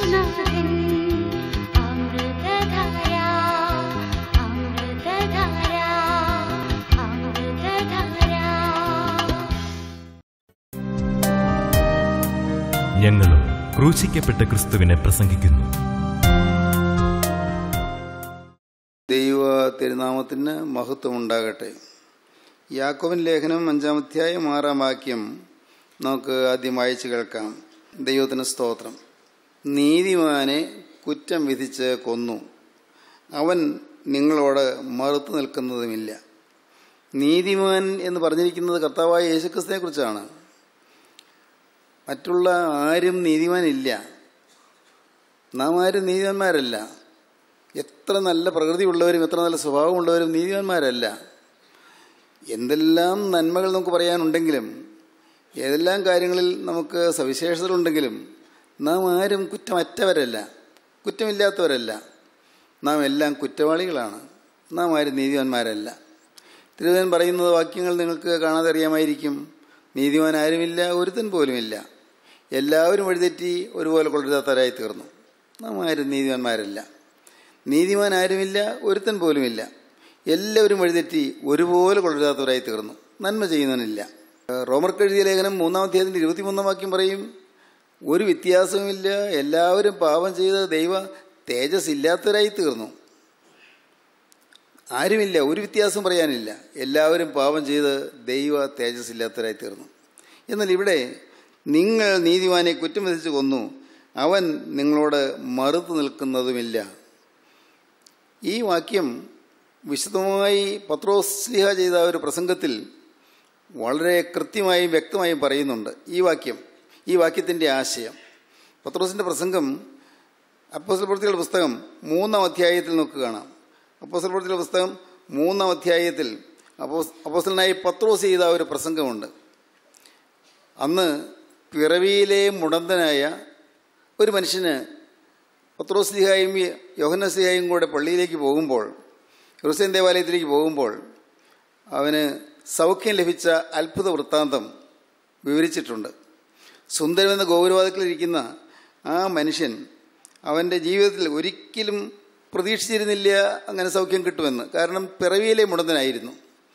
യേശുനാഥൻ അമൃതധാര അമൃതധാര അമൃതധാര ഞങ്ങളും ക്രൂശിക്കപ്പെട്ട ക്രിസ്തുവിനെ പ്രസംഗിക്കുന്നു ദൈവ തിരുനാമത്തിന് മഹത്വം ഉണ്ടാകട്ടെ യാക്കോബൻ ലേഖനം അഞ്ചാമധ്യായം ആറാം വാക്യം നമുക്ക് ആദ്യം വായിച്ചു കേൾക്കാം ദൈവത്തിന് സ്തോത്രം നീതിമാനെ കുറ്റം വിധിച്ച് കൊന്നു അവൻ നിങ്ങളോട് മറുത്തു നിൽക്കുന്നതുമില്ല നീതിമാൻ എന്ന് പറഞ്ഞിരിക്കുന്നത് കർത്താവായ യേശുക്രിസ്തുവിനെ കുറിച്ചാണ് മറ്റുള്ള ആരും നീതിമാനില്ല നാം ആരും നീതിമാന്മാരല്ല എത്ര നല്ല പ്രകൃതിയുള്ളവരും എത്ര നല്ല സ്വഭാവമുള്ളവരും നീതിമാന്മാരല്ല എന്തെല്ലാം നന്മകൾ നമുക്ക് പറയാനുണ്ടെങ്കിലും ഏതെല്ലാം കാര്യങ്ങളിൽ നമുക്ക് സവിശേഷതകളുണ്ടെങ്കിലും നാം ആരും കുറ്റമറ്റവരല്ല കുറ്റമില്ലാത്തവരല്ല നാം എല്ലാം കുറ്റവാളികളാണ് നാം ആരും നീതിമാന്മാരല്ല തിരുവനന്തപുരം പറയുന്നത് വാക്യങ്ങൾ നിങ്ങൾക്ക് കാണാതെ അറിയാമായിരിക്കും നീതിമാൻ ആരുമില്ല ഒരുത്തൻ പോലുമില്ല എല്ലാവരും വഴിതെറ്റി ഒരുപോലെ കൊള്ളരുതാത്തവരായി തീർന്നു നാം ആരും നീതിമാന്മാരല്ല നീതിമാൻ ആരുമില്ല ഒരുത്തൻ പോലുമില്ല എല്ലാവരും വഴിതെറ്റി ഒരുപോലെ കൊള്ളരുതാത്തവരായി തീർന്നു നന്മ ചെയ്യുന്നവനില്ല റോമർക്ക് എഴുതിയ ലേഖനം മൂന്നാം അധ്യായത്തിൻ്റെ ഇരുപത്തിമൂന്നാം വാക്യം പറയും ഒരു വ്യത്യാസവുമില്ല എല്ലാവരും പാപം ചെയ്ത് ദൈവ തേജസ് ഇല്ലാത്തവരായി തീർന്നു ആരുമില്ല ഒരു വ്യത്യാസം പറയാനില്ല എല്ലാവരും പാപം ചെയ്ത് ദൈവ തേജസ് ഇല്ലാത്തവരായി തീർന്നു എന്നാൽ ഇവിടെ നിങ്ങൾ നീതിമാനെ കുറ്റം വിധിച്ച് കൊന്നു അവൻ നിങ്ങളോട് മറുത്തു നിൽക്കുന്നതുമില്ല ഈ വാക്യം വിശദമായി പത്രോസ്ലിഹ ചെയ്ത ഒരു പ്രസംഗത്തിൽ വളരെ കൃത്യമായും വ്യക്തമായും പറയുന്നുണ്ട് ഈ വാക്യം ഈ വാക്യത്തിൻ്റെ ആശയം പത്രോസിൻ്റെ പ്രസംഗം അപ്പോസൽ പ്രവൃത്തികളുടെ പുസ്തകം മൂന്നാം അധ്യായത്തിൽ നമുക്ക് കാണാം അപ്പോസൽ പ്രവൃത്തികളുടെ പുസ്തകം മൂന്നാം അധ്യായത്തിൽ അപ്പോസ് അപ്പോസലനായി പത്രോസ് ചെയ്ത ഒരു പ്രസംഗമുണ്ട് അന്ന് പിറവിയിലെ മുടന്തനായ ഒരു മനുഷ്യന് പത്രോസ്ലിഹായും യോഹന്നസ്ലിഹായും കൂടെ പള്ളിയിലേക്ക് പോകുമ്പോൾ ക്രിസ്ത്യൻ ദേവാലയത്തിലേക്ക് പോകുമ്പോൾ അവന് സൗഖ്യം ലഭിച്ച അത്ഭുത വൃത്താന്തം വിവരിച്ചിട്ടുണ്ട് സുന്ദരമെന്ന ഗൗരവാദത്തിലിരിക്കുന്ന ആ മനുഷ്യൻ അവൻ്റെ ജീവിതത്തിൽ ഒരിക്കലും പ്രതീക്ഷിച്ചിരുന്നില്ല അങ്ങനെ സൗഖ്യം കിട്ടുമെന്ന് കാരണം പിറവിയിലെ മുടന്തനായിരുന്നു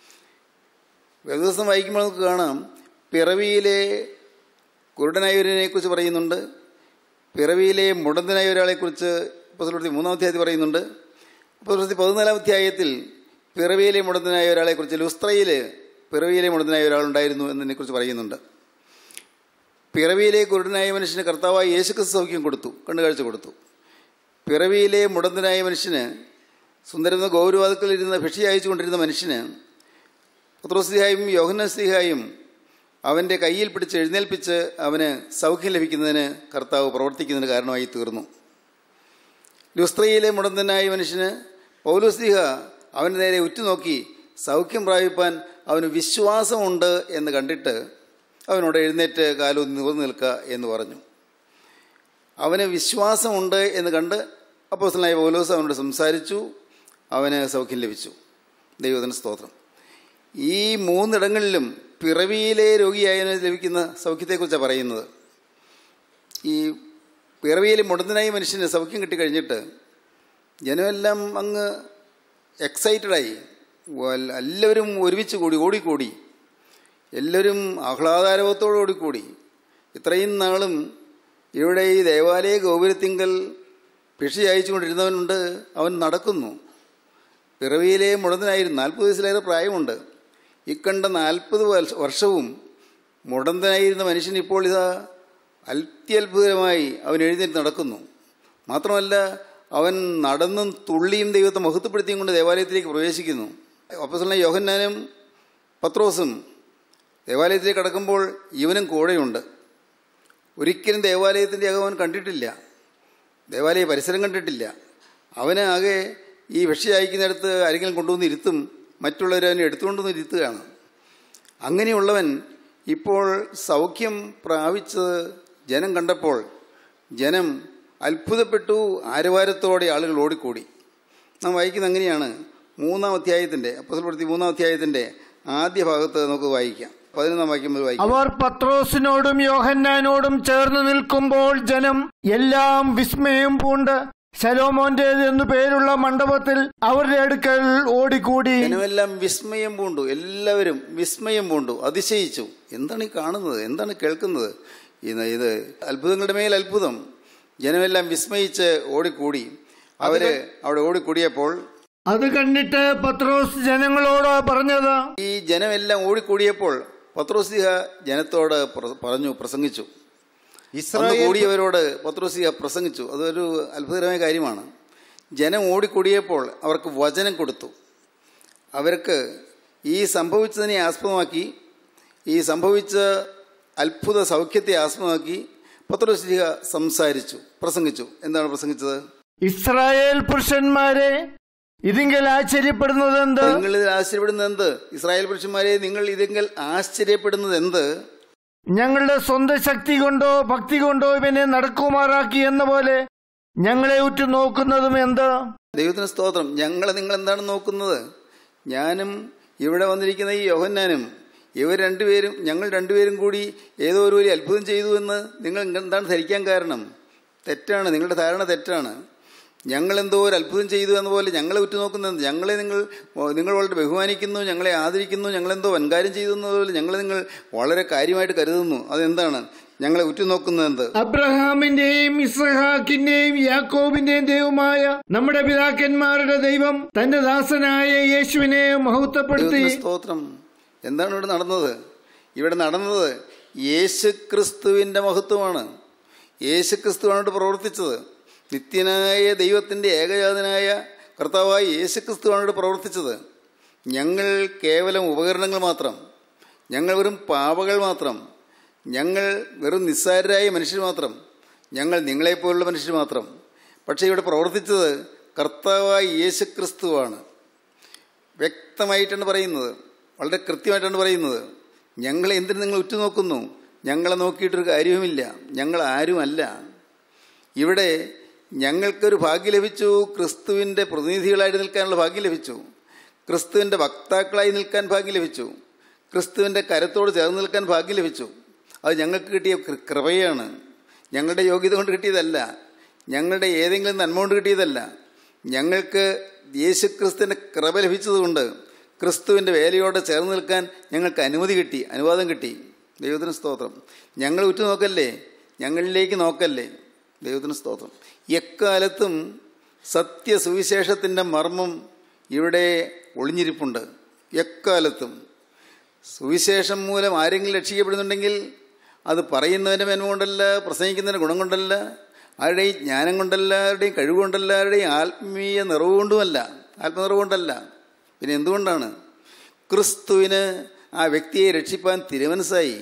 വേദദിവസം വായിക്കുമ്പോൾ നമുക്ക് കാണാം പിറവിയിലെ കുരുടനായവരിനെ കുറിച്ച് പറയുന്നുണ്ട് പിറവിയിലെ മുടന്തനായ ഒരാളെക്കുറിച്ച് പുസ്തകത്തിൽ മൂന്നാം അധ്യായത്തിൽ പറയുന്നുണ്ട് പുസ്തകത്തിൽ പതിനാലാം അധ്യായത്തിൽ പിറവിയിലെ മുടന്തനായ ഒരാളെക്കുറിച്ച് ലുസ്ത്രയിൽ പിറവിയിലെ മുടന്തനായ ഒരാളുണ്ടായിരുന്നു എന്നതിനെക്കുറിച്ച് പറയുന്നുണ്ട് പിറവിയിലെ കുരുടനായ മനുഷ്യന് കർത്താവായ യേശുക്രിസ്തു സൗഖ്യം കൊടുത്തു കണ്ണുകാഴ്ച കൊടുത്തു പിറവിയിലെ മുടന്തനായ മനുഷ്യന് സുന്ദരന്ന ഗൗരവാദത്തിലിരുന്ന ഭിക്ഷ അയച്ചുകൊണ്ടിരുന്ന മനുഷ്യന് പത്രോസ്ലിഹായും യോഹനസ്ലിഹായും അവൻ്റെ കയ്യിൽ പിടിച്ച് എഴുന്നേൽപ്പിച്ച് അവന് സൗഖ്യം ലഭിക്കുന്നതിന് കർത്താവ് പ്രവർത്തിക്കുന്നതിന് കാരണമായി തീർന്നു ലുസ്ത്രയിലെ മുടന്തനായ മനുഷ്യന് പൗലോസ്ലിഹ അവൻ്റെ നേരെ ഉറ്റുനോക്കി സൗഖ്യം പ്രാപിപ്പാൻ അവന് വിശ്വാസമുണ്ട് എന്ന് കണ്ടിട്ട് അവനോട് എഴുന്നേറ്റ് കാലം നിവർന്നു നിൽക്കുക എന്ന് പറഞ്ഞു അവന് വിശ്വാസമുണ്ട് എന്ന് കണ്ട് അപ്പോസ്റ്റലായ പൗലോസ് അവനോട് സംസാരിച്ചു അവന് സൗഖ്യം ലഭിച്ചു ദൈവത്തിന് സ്തോത്രം ഈ മൂന്നിടങ്ങളിലും പിറവിയിലെ രോഗിയായതിന് ലഭിക്കുന്ന സൗഖ്യത്തെക്കുറിച്ചാണ് പറയുന്നത് ഈ പിറവിയിലെ മുടന്തനായ മനുഷ്യന് സൗഖ്യം കിട്ടിക്കഴിഞ്ഞിട്ട് ജനമെല്ലാം അങ്ങ് എക്സൈറ്റഡായി എല്ലാവരും ഒരുമിച്ച് കൂടി ഓടിക്കൂടി എല്ലാവരും ആഹ്ലാദാരവത്തോടു ഓടിക്കൂടി ഇത്രയും നാളും ഇവിടെ ഈ ദേവാലയ ഗോപുരത്തിങ്കൽ ഭിക്ഷ അയച്ചുകൊണ്ടിരുന്നവനുണ്ട് അവൻ നടക്കുന്നു പിറവിയിലെ മുടന്തനായിരുന്നു നാൽപ്പത് വയസ്സിലേറെ പ്രായമുണ്ട് ഇക്കണ്ട നാൽപ്പത് വർഷവും മുടന്തനായിരുന്ന മനുഷ്യൻ ഇപ്പോൾ ഇതാ അത്യത്ഭുതമായി അവൻ എഴുന്നേറ്റ് നടക്കുന്നു മാത്രമല്ല അവൻ നടന്നും തുള്ളിയും ദൈവത്തെ മഹത്വപ്പെടുത്തിയും കൊണ്ട് ദേവാലയത്തിലേക്ക് പ്രവേശിക്കുന്നു അപ്പസലിനെ യോഹന്നാനും പത്രോസും ദേവാലയത്തിലേക്ക് കടക്കുമ്പോൾ ഇവനും കൂടെയുണ്ട് ഒരിക്കലും ദേവാലയത്തിൻ്റെ അകം അവൻ കണ്ടിട്ടില്ല ദേവാലയ പരിസരം കണ്ടിട്ടില്ല അവന് ആകെ ഈ ഭിക്ഷ അയക്കുന്നിടത്ത് ആരെങ്കിലും കൊണ്ടുവന്ന് ഇരുത്തും മറ്റുള്ളവർ അവനെ എടുത്തുകൊണ്ടുവന്ന് ഇരുത്തുകയാണ് അങ്ങനെയുള്ളവൻ ഇപ്പോൾ സൗഖ്യം പ്രാപിച്ചത് ജനം കണ്ടപ്പോൾ ജനം അത്ഭുതപ്പെട്ടു ആരവാരത്തോടെ ആളുകൾ ഓടിക്കൂടി നാം വായിക്കുന്ന അങ്ങനെയാണ് മൂന്നാം അധ്യായത്തിൻ്റെ അപ്പസൽപ്പെടുത്തി മൂന്നാം അധ്യായത്തിൻ്റെ ആദ്യ ഭാഗത്ത് നമുക്ക് വായിക്കാം പതിനൊന്നാം വാക്യം മുതൽ വായിക്കും അവർ പത്രോസിനോടും യോഹന്നാനോടും ചേർന്ന് നിൽക്കുമ്പോൾ ജനം എല്ലാം വിസ്മയം പൂണ്ട് ശലോമോന്റേത് എന്നു പേരുള്ള മണ്ഡപത്തിൽ അവരുടെ അടുക്കൽ ഓടിക്കൂടി ജനമെല്ലാം വിസ്മയം പൂണ്ടു എല്ലാവരും വിസ്മയം പൂണ്ടു അതിശയിച്ചു എന്താണ് ഈ കാണുന്നത് എന്താണ് കേൾക്കുന്നത് ഇത് ഇത് അത്ഭുതങ്ങളുടെ മേൽ അത്ഭുതം ജനമെല്ലാം വിസ്മയിച്ച് ഓടിക്കൂടി അവര് അവിടെ ഓടിക്കൂടിയപ്പോൾ അത് കണ്ടിട്ട് പത്രോസ് ജനങ്ങളോട് പറഞ്ഞത് ഈ ജനമെല്ലാം ഓടിക്കൂടിയപ്പോൾ പത്രോസിഹ ജനത്തോട് പ്ര- പറഞ്ഞു പ്രസംഗിച്ചു അന്ന് ഇസ്രായേൽ കൂടിയവരോട് പത്രോസിഹ പ്രസംഗിച്ചു അതൊരു അത്ഭുതകരമായ കാര്യമാണ് ജനം ഓടിക്കൂടിയപ്പോൾ അവർക്ക് വചനം കൊടുത്തു അവർക്ക് ഈ സംഭവിച്ചതിനെ ആസ്പദമാക്കി ഈ സംഭവിച്ച അത്ഭുത സൗഖ്യത്തെ ആസ്പദമാക്കി പത്രോസിഹ സംസാരിച്ചു പ്രസംഗിച്ചു എന്താണ് പ്രസംഗിച്ചത് ഇസ്രായേൽ പുരുഷന്മാരെ ഇതിങ്കൽ ആശ്ചര്യപ്പെടുന്നത് എന്ത് നിങ്ങൾ ഇതിൽ ആശ്ചര്യപ്പെടുന്നത് എന്ത് ഇസ്രായേൽ പുരുഷന്മാരെ നിങ്ങൾ ഇതിൽ ആശ്ചര്യപ്പെടുന്നത് എന്ത് ഞങ്ങളുടെ സ്വന്തം ശക്തി കൊണ്ടോ ഭക്തി കൊണ്ടോ ഇവനെ നടക്കുമാറാക്കി എന്ന പോലെ ഞങ്ങളെ ഉറ്റു നോക്കുന്നതും എന്ത് ദൈവത്തിന് സ്തോത്രം ഞങ്ങളെ നിങ്ങൾ എന്താണ് നോക്കുന്നത് ഞാനും ഇവിടെ വന്നിരിക്കുന്ന ഈ യോഹന്നാനും ഇവർ രണ്ടുപേരും ഞങ്ങൾ രണ്ടുപേരും കൂടി ഏതോ ഒരു വലിയ അത്ഭുതം ചെയ്തു എന്ന് നിങ്ങൾ എന്താണ് ധരിക്കാൻ കാരണം തെറ്റാണ് നിങ്ങളുടെ ധാരണ തെറ്റാണ് ഞങ്ങൾ എന്തോ ഒരു അത്ഭുതം ചെയ്തു എന്ന പോലെ ഞങ്ങളെ ഉറ്റുനോക്കുന്നത് ഞങ്ങളെ നിങ്ങൾ നിങ്ങൾ വളരെ ബഹുമാനിക്കുന്നു ഞങ്ങളെ ആദരിക്കുന്നു ഞങ്ങളെന്തോ വൻകാര്യം ചെയ്തു എന്നതുപോലെ ഞങ്ങളെ നിങ്ങൾ വളരെ കാര്യമായിട്ട് കരുതുന്നു അതെന്താണ് ഞങ്ങളെ ഉറ്റുനോക്കുന്നത് എന്ത് അബ്രഹാമിന്റെയും ഇസ്ഹാക്കിന്റെയും യാക്കോബിന്റെയും ദൈവമായ നമ്മുടെ പിതാക്കന്മാരുടെ ദൈവം തന്റെ ദാസനായ യേശുവിനെ മഹത്വപ്പെടുത്തി ദൈവത്തിന് സ്തോത്രം എന്താണ് ഇവിടെ നടന്നത് ഇവിടെ നടന്നത് യേശു ക്രിസ്തുവിൻ്റെ മഹത്വമാണ് യേശു ക്രിസ്തുവാണ് ഇവിടെ പ്രവർത്തിച്ചത് നിത്യനായ ദൈവത്തിൻ്റെ ഏകജാതനായ കർത്താവായ യേശു ക്രിസ്തുവാണ് ഇവിടെ പ്രവർത്തിച്ചത് ഞങ്ങൾ കേവലം ഉപകരണങ്ങൾ മാത്രം ഞങ്ങൾ വെറും പാവകൾ മാത്രം ഞങ്ങൾ വെറും നിസ്സാരരായ മനുഷ്യർ മാത്രം ഞങ്ങൾ നിങ്ങളെപ്പോലുള്ള മനുഷ്യർ മാത്രം പക്ഷേ ഇവിടെ പ്രവർത്തിച്ചത് കർത്താവായ യേശു ക്രിസ്തുവാണ് വ്യക്തമായിട്ടാണ് പറയുന്നത് വളരെ കൃത്യമായിട്ടാണ് പറയുന്നത് ഞങ്ങളെ എന്തിനു നിങ്ങൾ ഉറ്റുനോക്കുന്നു ഞങ്ങളെ നോക്കിയിട്ടൊരു കാര്യവുമില്ല ഞങ്ങൾ ആരുമല്ല ഇവിടെ ഞങ്ങൾക്കൊരു ഭാഗ്യം ലഭിച്ചു ക്രിസ്തുവിൻ്റെ പ്രതിനിധികളായിട്ട് നിൽക്കാനുള്ള ഭാഗ്യം ലഭിച്ചു ക്രിസ്തുവിൻ്റെ വക്താക്കളായി നിൽക്കാൻ ഭാഗ്യം ലഭിച്ചു ക്രിസ്തുവിൻ്റെ കരത്തോട് ചേർന്ന് നിൽക്കാൻ ഭാഗ്യം ലഭിച്ചു അത് ഞങ്ങൾക്ക് കിട്ടിയ കൃ- കൃപയാണ് ഞങ്ങളുടെ യോഗ്യത കൊണ്ട് കിട്ടിയതല്ല ഞങ്ങളുടെ ഏതെങ്കിലും നന്മ കൊണ്ട് കിട്ടിയതല്ല ഞങ്ങൾക്ക് യേശു ക്രിസ്തുവിൻ്റെ കൃപ ലഭിച്ചതുകൊണ്ട് ക്രിസ്തുവിൻ്റെ വേലയോട് ചേർന്ന് നിൽക്കാൻ ഞങ്ങൾക്ക് അനുമതി കിട്ടി അനുവാദം കിട്ടി ദൈവത്തിന് സ്തോത്രം ഞങ്ങൾ ഉറ്റുനോക്കല്ലേ ഞങ്ങളിലേക്ക് നോക്കല്ലേ ദൈവത്തിന് സ്തോത്രം എക്കാലത്തും സത്യസുവിശേഷത്തിൻ്റെ മർമ്മം ഇവിടെ ഒളിഞ്ഞിരിപ്പുണ്ട് എക്കാലത്തും സുവിശേഷം മൂലം ആരെങ്കിലും രക്ഷിക്കപ്പെടുന്നുണ്ടെങ്കിൽ അത് പറയുന്നതിൻ്റെ മേന്മ കൊണ്ടല്ല പ്രസംഗിക്കുന്നതിൻ്റെ ഗുണം കൊണ്ടല്ല ആരുടെയും ജ്ഞാനം കൊണ്ടല്ല ആരുടെയും കഴിവ് കൊണ്ടല്ല ആരുടെയും ആത്മീയ നിറവ് കൊണ്ടുമല്ല ആത്മനിറവ് കൊണ്ടല്ല പിന്നെ എന്തുകൊണ്ടാണ് ക്രിസ്തുവിന് ആ വ്യക്തിയെ രക്ഷിപ്പാൻ തിരുമനസ്സായി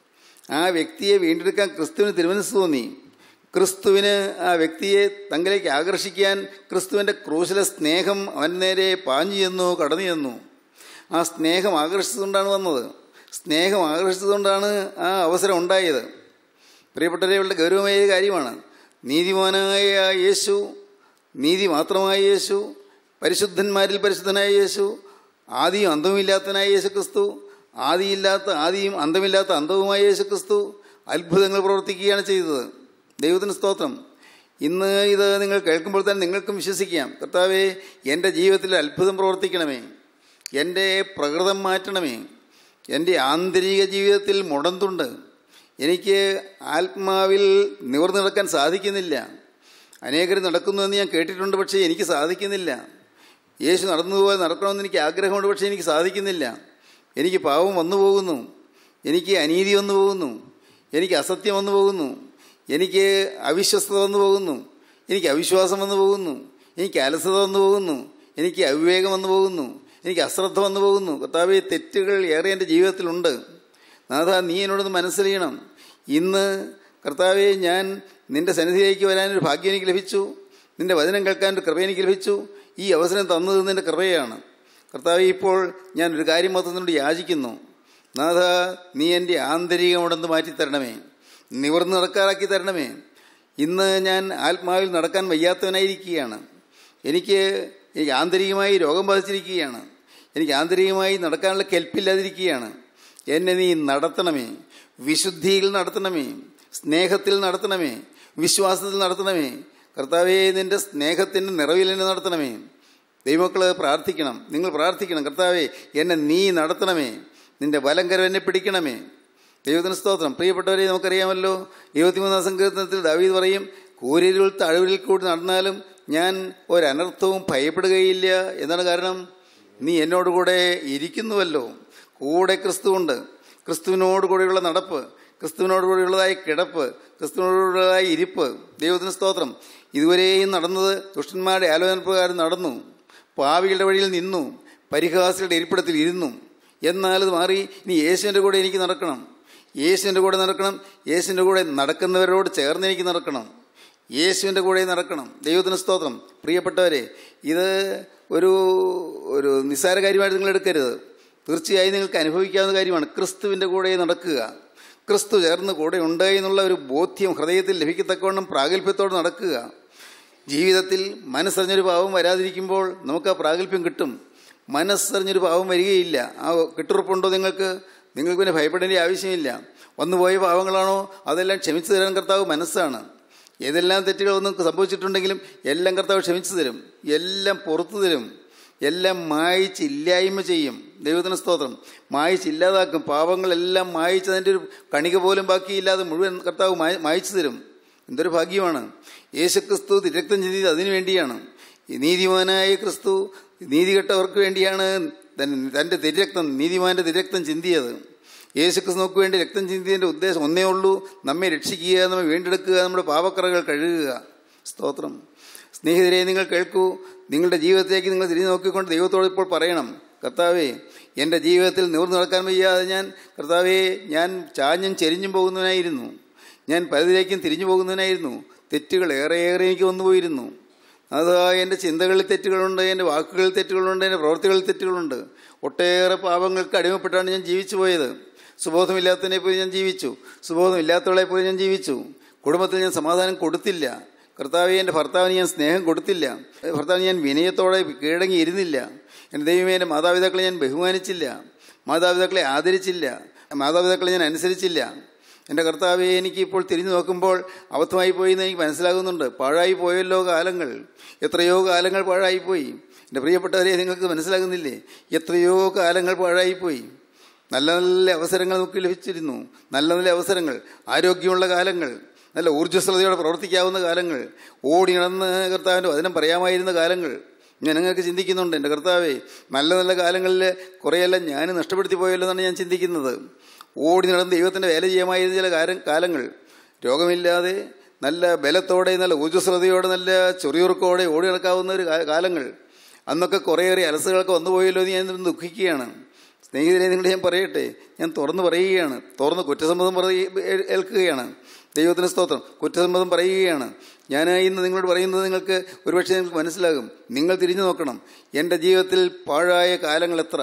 ആ വ്യക്തിയെ വീണ്ടെടുക്കാൻ ക്രിസ്തുവിന് തിരുമനസ് തോന്നി ക്രിസ്തുവിന് ആ വ്യക്തിയെ തങ്ങളിലേക്ക് ആകർഷിക്കാൻ ക്രിസ്തുവിൻ്റെ ക്രൂശിലെ സ്നേഹം അവൻ നേരെ പാഞ്ഞു ചെന്നു കടന്നു ചെന്നു ആ സ്നേഹം ആകർഷിച്ചുകൊണ്ടാണ് വന്നത് സ്നേഹം ആകർഷിച്ചുകൊണ്ടാണ് ആ അവസരം ഉണ്ടായത് പ്രിയപ്പെട്ടവരെ വളരെ ഗൗരവമായ കാര്യമാണ് നീതിമാനായ യേശു നീതി മാത്രമായ യേശു പരിശുദ്ധന്മാരിൽ പരിശുദ്ധനായ യേശു ആദിയും അന്തവുമില്ലാത്തനായ യേശു ക്രിസ്തു ആദിയില്ലാത്ത ആദിയും അന്തമില്ലാത്ത അന്തവുമായ യേശു ക്രിസ്തു അത്ഭുതങ്ങൾ പ്രവർത്തിക്കുകയാണ് ചെയ്തത് ദൈവത്തിന് സ്തോത്രം ഇന്ന് ഇത് നിങ്ങൾ കേൾക്കുമ്പോൾ തന്നെ നിങ്ങൾക്കും വിശ്വസിക്കാം കർത്താവേ എൻ്റെ ജീവിതത്തിൽ അത്ഭുതം പ്രവർത്തിക്കണമേ എൻ്റെ പ്രകൃതം മാറ്റണമേ എൻ്റെ ആന്തരിക ജീവിതത്തിൽ മുടന്തുണ്ട് എനിക്ക് ആത്മാവിൽ നിവർന്നു നടക്കാൻ സാധിക്കുന്നില്ല അനേകർ നടക്കുന്നു ഞാൻ കേട്ടിട്ടുണ്ട് പക്ഷേ എനിക്ക് സാധിക്കുന്നില്ല യേശു നടന്നതുപോലെ നടക്കണമെന്ന് എനിക്ക് ആഗ്രഹമുണ്ട് പക്ഷേ എനിക്ക് സാധിക്കുന്നില്ല എനിക്ക് പാവം വന്നു പോകുന്നു എനിക്ക് അനീതി വന്നു പോകുന്നു എനിക്ക് അസത്യം വന്നു പോകുന്നു എനിക്ക് അവിശ്വസ്തത വന്നു പോകുന്നു എനിക്ക് അവിശ്വാസം വന്നു പോകുന്നു എനിക്ക് അലസത വന്നു പോകുന്നു എനിക്ക് അവിവേകം വന്നു പോകുന്നു എനിക്ക് അശ്രദ്ധ വന്നു പോകുന്നു കർത്താവെ തെറ്റുകൾ ഏറെ എൻ്റെ ജീവിതത്തിലുണ്ട് നാഥ നീ എന്നോടൊന്ന് മനസ്സിലെയ്യണം ഇന്ന് കർത്താവെ ഞാൻ നിന്റെ സന്നിധിയിലേക്ക് വരാനൊരു ഭാഗ്യം എനിക്ക് ലഭിച്ചു നിന്റെ വചനം കേൾക്കാൻ ഒരു കൃപ എനിക്ക് ലഭിച്ചു ഈ അവസരം തന്നത് നിന്റെ കൃപയാണ് കർത്താവെ ഇപ്പോൾ ഞാൻ ഒരു കാര്യം മൊത്തത്തിനോട് യാചിക്കുന്നു നാഥ നീ എൻ്റെ ആന്തരികമുടെന്ന് മാറ്റി തരണമേ നിവർന്ന് നടക്കാറാക്കി തരണമേ ഇന്ന് ഞാൻ ആത്മാവിൽ നടക്കാൻ വയ്യാത്തവനായിരിക്കുകയാണ് എനിക്ക് എനിക്ക് ആന്തരികമായി രോഗം ബാധിച്ചിരിക്കുകയാണ് എനിക്ക് ആന്തരികമായി നടക്കാനുള്ള കെൽപ്പില്ലാതിരിക്കുകയാണ് എന്നെ നീ നടത്തണമേ വിശുദ്ധിയിൽ നടത്തണമേ സ്നേഹത്തിൽ നടത്തണമേ വിശ്വാസത്തിൽ നടത്തണമേ കർത്താവേ നിന്റെ സ്നേഹത്തിൻ്റെ നിറവിൽ എന്നെ നടത്തണമേ ദൈവമക്കൾ പ്രാർത്ഥിക്കണം നിങ്ങൾ പ്രാർത്ഥിക്കണം കർത്താവേ എന്നെ നീ നടത്തണമേ നിന്റെ വലം കരം എന്നെ പിടിക്കണമേ ദൈവത്തിന് സ്തോത്രം പ്രിയപ്പെട്ടവരെ നമുക്കറിയാമല്ലോ ഇരുപത്തിമൂന്നാം സങ്കീർത്തനത്തിൽ ദാവീദ് പറയും കൂരിരുൾ തഴവിൽ കൂടി നടന്നാലും ഞാൻ ഒരനർത്ഥവും ഭയപ്പെടുകയില്ല എന്നാണ് കാരണം നീ എന്നോട് കൂടെ ഇരിക്കുന്നുവല്ലോ കൂടെ ക്രിസ്തുവുണ്ട് ക്രിസ്തുവിനോട് കൂടെയുള്ള നടപ്പ് ക്രിസ്തുവിനോട് കൂടെയുള്ളതായ കിടപ്പ് ക്രിസ്തുവിനോടുള്ളതായ ഇരിപ്പ് ദൈവത്തിന് സ്തോത്രം ഇതുവരെയും നടന്നത് ദുഷ്ടന്മാരുടെ ആലോചന പ്രകാരം നടന്നു പാവികളുടെ വഴിയിൽ നിന്നു പരിഹാസികളുടെ ഇരിപ്പിടത്തിൽ ഇരുന്നു എന്നാൽ അത് മാറി ഇനി യേശുവിൻ്റെ കൂടെ എനിക്ക് നടക്കണം യേശുവിൻ്റെ കൂടെ നടക്കണം യേശുവിൻ്റെ കൂടെ നടക്കുന്നവരോട് ചേർന്ന് എനിക്ക് നടക്കണം യേശുവിൻ്റെ കൂടെ നടക്കണം ദൈവത്തിന് സ്തോത്രം പ്രിയപ്പെട്ടവരെ ഇത് ഒരു ഒരു നിസ്സാര കാര്യമായിട്ട് നിങ്ങൾ എടുക്കരുത് തീർച്ചയായും നിങ്ങൾക്ക് അനുഭവിക്കാവുന്ന കാര്യമാണ് ക്രിസ്തുവിൻ്റെ കൂടെ നടക്കുക ക്രിസ്തു ചേർന്ന് കൂടെ ഉണ്ട് എന്നുള്ള ഒരു ബോധ്യം ഹൃദയത്തിൽ ലഭിക്കത്തക്കവണ്ണം പ്രാഗൽഭ്യത്തോടെ നടക്കുക ജീവിതത്തിൽ മനസ്സറിഞ്ഞൊരു പാവം വരാതിരിക്കുമ്പോൾ നമുക്ക് ആ പ്രാഗൽഭ്യം കിട്ടും മനസ്സറിഞ്ഞൊരു പാവം വരികയില്ല ആ കിട്ടുറപ്പുണ്ടോ നിങ്ങൾക്ക് നിങ്ങൾക്ക് പിന്നെ ഭയപ്പെടേണ്ട ആവശ്യമില്ല വന്നുപോയ പാവങ്ങളാണോ അതെല്ലാം ക്ഷമിച്ചു തരാൻ കർത്താവ് മനസ്സാണ് ഏതെല്ലാം തെറ്റുകളൊന്നും സംഭവിച്ചിട്ടുണ്ടെങ്കിലും എല്ലാം കർത്താവ് ക്ഷമിച്ചു തരും എല്ലാം പുറത്തു തരും എല്ലാം മായിച്ചില്ലായ്മ ചെയ്യും ദൈവത്തിന് സ്തോത്രം മായിച്ചില്ലാതാക്കും പാവങ്ങളെല്ലാം മായിച്ചതിൻ്റെ ഒരു കണിക പോലും ബാക്കിയില്ലാതെ മുഴുവൻ കർത്താവ് മായിച്ചു തരും എന്തൊരു ഭാഗ്യമാണ് യേശുക്രിസ്തു തിരക്തം ചിന്തിയത് അതിനു വേണ്ടിയാണ് ഈ നീതിമാനായ ക്രിസ്തു നീതികെട്ടവർക്ക് വേണ്ടിയാണ് തൻ്റെ തിരക്തം നീതിമാന്റെ തിരക്തം ചിന്തിയത് യേശുക്രിസ്തു നോക്ക് വേണ്ടി രക്തം ചിന്തിയതിൻ്റെ ഉദ്ദേശം ഒന്നേ ഉള്ളൂ നമ്മെ രക്ഷിക്കുക നമ്മെ വീണ്ടെടുക്കുക നമ്മുടെ പാപക്കറകൾ കഴുകുക സ്തോത്രം സ്നേഹിതരെ നിങ്ങൾ കേൾക്കൂ നിങ്ങളുടെ ജീവിതത്തിലേക്ക് നിങ്ങൾ തിരിഞ്ഞു നോക്കിക്കൊണ്ട് ദൈവത്തോട് ഇപ്പോൾ പറയണം കർത്താവേ എൻ്റെ ജീവിതത്തിൽ നിവർന്നു നടക്കാൻ വയ്യാതെ ഞാൻ കർത്താവേ ഞാൻ ചാഞ്ഞും ചെരിഞ്ഞും പോകുന്നവനായിരുന്നു ഞാൻ പലതിലേക്കും തിരിഞ്ഞു പോകുന്നതിനായിരുന്നു തെറ്റുകൾ ഏറെയേറെ എനിക്ക് വന്നുപോയിരുന്നു അത് എൻ്റെ ചിന്തകളിൽ തെറ്റുകളുണ്ട് എൻ്റെ വാക്കുകളിൽ തെറ്റുകളുണ്ട് എൻ്റെ പ്രവൃത്തികളിൽ തെറ്റുകളുണ്ട് ഒട്ടേറെ പാപങ്ങൾക്ക് അടിമപ്പെട്ടാണ് ഞാൻ ജീവിച്ചു പോയത് സുബോധമില്ലാത്തതിനെ പോയി ഞാൻ ജീവിച്ചു സുബോധമില്ലാത്തവളെ പോയി ഞാൻ ജീവിച്ചു കുടുംബത്തിൽ ഞാൻ സമാധാനം കൊടുത്തില്ല കർത്താവെ എൻ്റെ ഭർത്താവിന് ഞാൻ സ്നേഹം കൊടുത്തില്ല ഭർത്താവിന് ഞാൻ വിനയത്തോടെ കീഴടങ്ങി ഇരുന്നില്ല എൻ്റെ ദൈവമേ എൻ്റെ മാതാപിതാക്കളെ ഞാൻ ബഹുമാനിച്ചില്ല മാതാപിതാക്കളെ ആദരിച്ചില്ല മാതാപിതാക്കളെ ഞാൻ അനുസരിച്ചില്ല എൻ്റെ കർത്താവെ എനിക്ക് ഇപ്പോൾ തിരിഞ്ഞു നോക്കുമ്പോൾ അബദ്ധമായി പോയി എന്ന് എനിക്ക് മനസ്സിലാകുന്നുണ്ട് പാഴായി പോയല്ലോ കാലങ്ങൾ എത്രയോ കാലങ്ങൾ പാഴായിപ്പോയി എൻ്റെ പ്രിയപ്പെട്ടവരെ നിങ്ങൾക്ക് മനസ്സിലാകുന്നില്ലേ എത്രയോ കാലങ്ങൾ പാഴായിപ്പോയി നല്ല നല്ല അവസരങ്ങൾ നമുക്ക് ലഭിച്ചിരുന്നു നല്ല നല്ല അവസരങ്ങൾ ആരോഗ്യമുള്ള കാലങ്ങൾ നല്ല ഊർജ്ജസ്വലതയോടെ പ്രവർത്തിക്കാവുന്ന കാലങ്ങൾ ഓടി നടന്ന് കർത്താവിൻ്റെ വചനം പറയാമായിരുന്ന കാലങ്ങൾ ഞാൻ നിങ്ങൾക്ക് ചിന്തിക്കുന്നുണ്ട് എൻ്റെ കർത്താവേ നല്ല നല്ല കാലങ്ങളിൽ കുറേയെല്ലാം ഞാൻ നഷ്ടപ്പെടുത്തി പോയല്ലോ എന്നാണ് ഞാൻ ചിന്തിക്കുന്നത് ഓടി നടന്ന് ദൈവത്തിൻ്റെ വേല ചെയ്യാമായിരുന്ന ചില കാല കാലങ്ങൾ രോഗമില്ലാതെ നല്ല ബലത്തോടെ നല്ല ഊർജ്ജസ്വലതയോടെ നല്ല ചൊറിയുറുക്കോടെ ഓടി നടക്കാവുന്ന ഒരു കാലങ്ങൾ അന്നൊക്കെ കുറേയേറെ അലസുകളൊക്കെ വന്നുപോയല്ലോ എന്ന് ഞാൻ ദുഃഖിക്കുകയാണ് സ്നേഹിതരെ നിങ്ങളുടെ ഞാൻ പറയട്ടെ ഞാൻ തുറന്നു പറയുകയാണ് തുറന്ന് കുറ്റസമ്മതം പറയ ഏൽക്കുകയാണ് ദൈവത്തിന് സ്തോത്രം കുറ്റസമ്മതം പറയുകയാണ് ഞാൻ ഇന്ന് നിങ്ങളോട് പറയുന്നത് നിങ്ങൾക്ക് ഒരുപക്ഷെ നിങ്ങൾക്ക് മനസ്സിലാകും നിങ്ങൾ തിരിഞ്ഞു നോക്കണം എൻ്റെ ജീവിതത്തിൽ പാഴായ കാലങ്ങൾ എത്ര